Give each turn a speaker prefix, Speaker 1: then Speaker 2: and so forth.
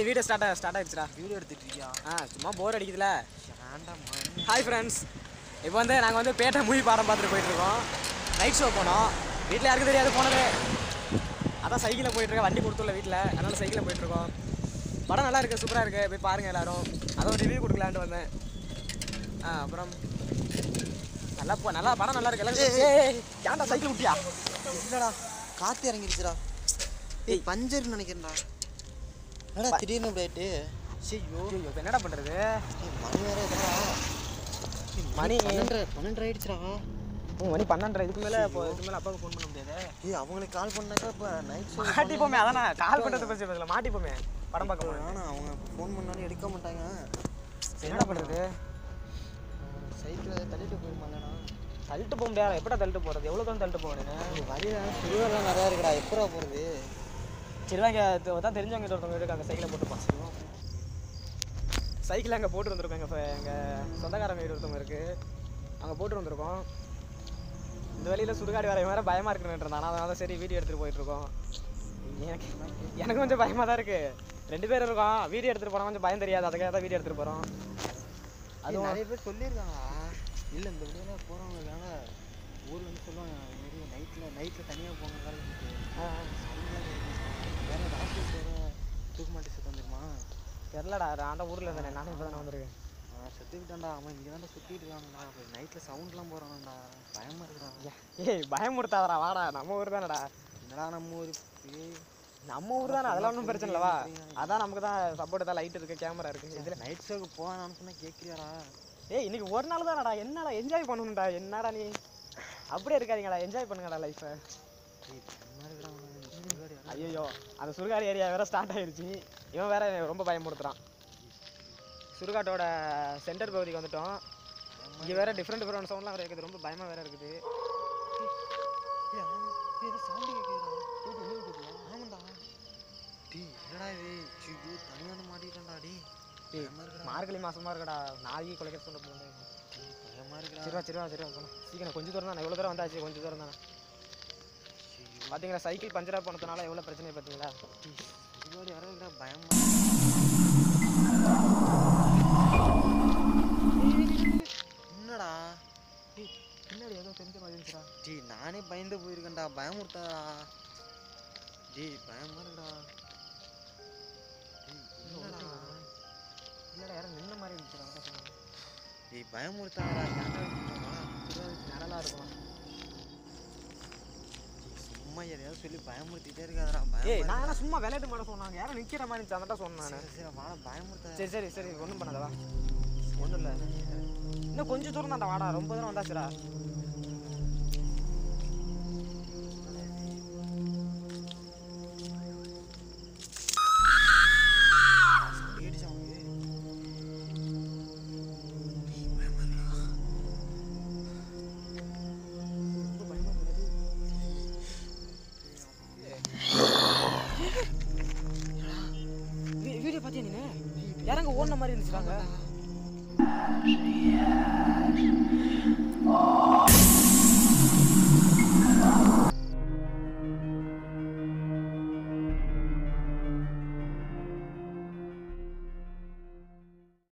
Speaker 1: Video start start ஆயிடுச்சுடா
Speaker 2: video எடுத்துட்டு இருக்கியா
Speaker 1: ஆ சும்மா போர் அடிக்குதுல
Speaker 2: ஏன்டா மணி
Speaker 1: ஹாய் ஃப்ரெண்ட்ஸ் இப்போ வந்து நாங்கள் வந்து பேட்டை மூவி பாடம் பார்த்துட்டு போயிட்டு இருக்கோம் நைட் ஷோ போனோம் வீட்டில் யாருக்கும் தெரியாது போனது அதான் சைக்கிளில் போயிட்டு இருக்கேன் வண்டி கொடுத்துள்ள வீட்டில் அதனால சைக்கிளில் போயிட்டு இருக்கோம் படம் நல்லா இருக்கு சூப்பராக இருக்கு போய் பாருங்க எல்லாரும் அதை ஒரு ரிவ்யூ கொடுக்கலான்ட்டு வந்தேன் ஆ அப்புறம் நல்லா போ நல்லா படம் நல்லா இருக்கு எல்லாரும் ஏய், ஏன்டா சைக்கிள் விட்டியா
Speaker 2: இல்லடா காத்து இறங்கிடுச்சுடா ஏய் பஞ்சர்னு நினைக்கிறேன்டா என்னடா திடீர்னு இப்படி ஆயிட்டு ஐயோ
Speaker 1: ஐயோ இப்போ என்னடா பண்ணுறது
Speaker 2: ஏய், மணி வேற எதுனா
Speaker 1: மணி
Speaker 2: பன்னெண்டு பன்னெண்டு ஆயிடுச்சுடா
Speaker 1: ம், மணி பன்னெண்டரை இதுக்கு மேலே இப்போ இதுக்கு மேலே அப்பாவுக்கு ஃபோன் பண்ண முடியாது
Speaker 2: ஏய் அவங்களுக்கு கால் பண்ணாக்கா இப்போ நைட் ஷோ
Speaker 1: மாட்டிப்போமே அதானே கால் பண்ணுறது பிரச்சனை இல்லை மாட்டிப்போமே படம் பார்க்க போகிறேன்
Speaker 2: ஆனால் அவங்க ஃபோன் பண்ணாலும் எடுக்க மாட்டாங்க
Speaker 1: என்னடா பண்ணுறது
Speaker 2: சைக்கிளை தள்ளிட்டு போயிருமாங்கண்ணா
Speaker 1: தள்ளிட்டு போக முடியாது எப்படா தள்ளிட்டு போகிறது எவ்வளோ தூரம் தள்ளிட்டு போகணும்
Speaker 2: வழியில சுடுவெல்லாம் நிறையா இருக்குடா எப்படா போகிறது
Speaker 1: சரி வாங்க தான் தெரிஞ்சவங்க ஒருத்தவங்க இருக்காங்க சைக்கிளை போட்டுப்பான் சைக்கிள் அங்கே போட்டு வந்திருக்கோம் எங்கள் எங்கள் சொந்தக்காரங்க வீடு ஒருத்தவங்க இருக்குது அங்கே போட்டு வந்திருக்கோம் இந்த வழியில் சுடுகாடு வரைய வேறு பயமாக இருக்குன்னு இருந்தான் அதனால தான் சரி வீடியோ எடுத்துகிட்டு போயிட்டுருக்கோம் எனக்கு எனக்கு கொஞ்சம் பயமாக தான் இருக்குது ரெண்டு பேர் இருக்கோம் வீடியோ எடுத்துகிட்டு போனால் கொஞ்சம் பயம் தெரியாது அதுக்காக தான் வீடியோ எடுத்துகிட்டு போகிறோம்
Speaker 2: அதுவும் நிறைய பேர் சொல்லியிருக்காங்க இல்லை இந்த வழியில போகிறவங்க இருக்காங்க ஊரில் வந்து சொல்லுவாங்க இது மாரி நைட்டில் நைட்டில் தனியாக போங்க காலேஜுக்கு வேற டாக்டர் வேற தூக்க மாட்டி செத்து வந்துருமா
Speaker 1: தெரிலடா நான் தான் ஊரில் இருந்தேன் நானும் இப்போ தானே வந்திருக்கேன்
Speaker 2: அவன் செத்துக்கிட்டான்டா அவன் இங்கே தான்டா சுற்றிட்டு இருக்கான்டா அப்புறம் நைட்டில் சவுண்ட்லாம் போகிறான்டா பயமாக இருக்குடா
Speaker 1: ஏய் பயமுறுத்தாதடா வாடா நம்ம ஊர் தானடா
Speaker 2: என்னடா நம்ம ஊர் ஏய்
Speaker 1: நம்ம ஊர் தானே அதெல்லாம் ஒன்றும் பிரச்சனை இல்லவா அதான் நமக்கு தான் சப்போர்ட் தான் லைட் இருக்குது கேமரா இருக்குது இதில்
Speaker 2: நைட் ஷோக்கு போவான்னு சொன்னால் கேட்குறியாடா
Speaker 1: ஏய் இன்னைக்கு ஒரு நாள் தானடா என்னடா என்ஜாய் பண்ணணும்டா என்னடா நீ அப்படியே இருக்காதீங்கடா என்ஜாய் பண்ணுங்கடா லைஃப்பை
Speaker 2: ஏய் பயமாக இருக்குடா அவனுக்கு. இந்த சுடுகாடு யாரா-
Speaker 1: ஐயோ அந்த சுடுகாடு ஏரியா வேற ஸ்டார்ட் ஆயிருச்சு இவன் வேற என்னை ரொம்ப பயமுறுத்துறான் சுடுகாட்டோட சென்டர் பகுதிக்கு வந்துட்டோம் இங்கே வேற டிஃப்ரெண்ட் டிஃப்ரெண்ட் சவுண்ட்லாம் வேற இருக்குது ரொம்ப பயமாக வேற இருக்குது
Speaker 2: ஏய் ஆமா ஏய் ஏதோ சவுண்டு கேட்குதுடா கேட்டு வெளியே கேட்குதா ஆமாண்டா டேய் என்னடா இது ஐயோ தனியாக வந்து மாட்டிக்கிட்டேன்டா டேய் பயமாக இருக்குடா
Speaker 1: மார்கழி மாசமா இருக்கடா நாளைக்கு கொலைக்க சொல்ல போகிறேன்
Speaker 2: டேய், பயமாக இருக்குடா
Speaker 1: சரிவா சரிவா சரிவா போகணும் சீக்கிரம் கொஞ்சம் தூரம் தான் எவ்வளோ தூரம் வந்தாச்சு கொஞ்சம் தூரம் தானே பார்த்தீங்களா சைக்கிள் பஞ்சராக போனதுனால எவ்வளோ பிரச்சனை பார்த்தீங்களா
Speaker 2: சுடுகாடு யாரோ இருக்குடா பயமாக என்னடா
Speaker 1: ஏய், பின்னாடி ஏதோ தெரிஞ்ச மாதிரி இருந்துச்சுடா
Speaker 2: டேய் நானே பயந்து போயிருக்கேன்டா பயமுறுத்தாடா டேய் பயமாக இருக்குடா டேய் என்னடா
Speaker 1: இல்லைடா யாரும் நின்ன மாதிரி இருந்துச்சுடா அதான் சொன்னேன்.
Speaker 2: டேய் பயமுறுத்தாடா ஏன்டா இப்படி பண்றா?
Speaker 1: சுடுகாடு நிழலா இருக்கும்
Speaker 2: சும்மா எதையாவது சொல்லி பயமுறுத்திட்டே இருக்காதடா
Speaker 1: ஏய்
Speaker 2: பயம்
Speaker 1: நான் என்ன சும்மா விளையாட்டு மாட சொன்னாங்க யாரும் நிற்கிற மாதிரி இருந்துச்சு அதான் சொன்னேன் நான்
Speaker 2: சரி வாடா பயமுறுத்த
Speaker 1: சரி சரி சரி ஒன்றும் பண்ணாதவா ஒன்றும் இல்லை இன்னும் கொஞ்சம் தூரம் தான்டா வாடா ரொம்ப தூரம் வந்தாச்சுடா
Speaker 2: ஏடிச்சா அவனுக்கு
Speaker 1: ரொம்ப பயமா இருந்தது வீடியோ பார்த்தியா நீ யாரங்க ஓடின மாதிரி இருந்துச்சுடாங்க
Speaker 2: ஆ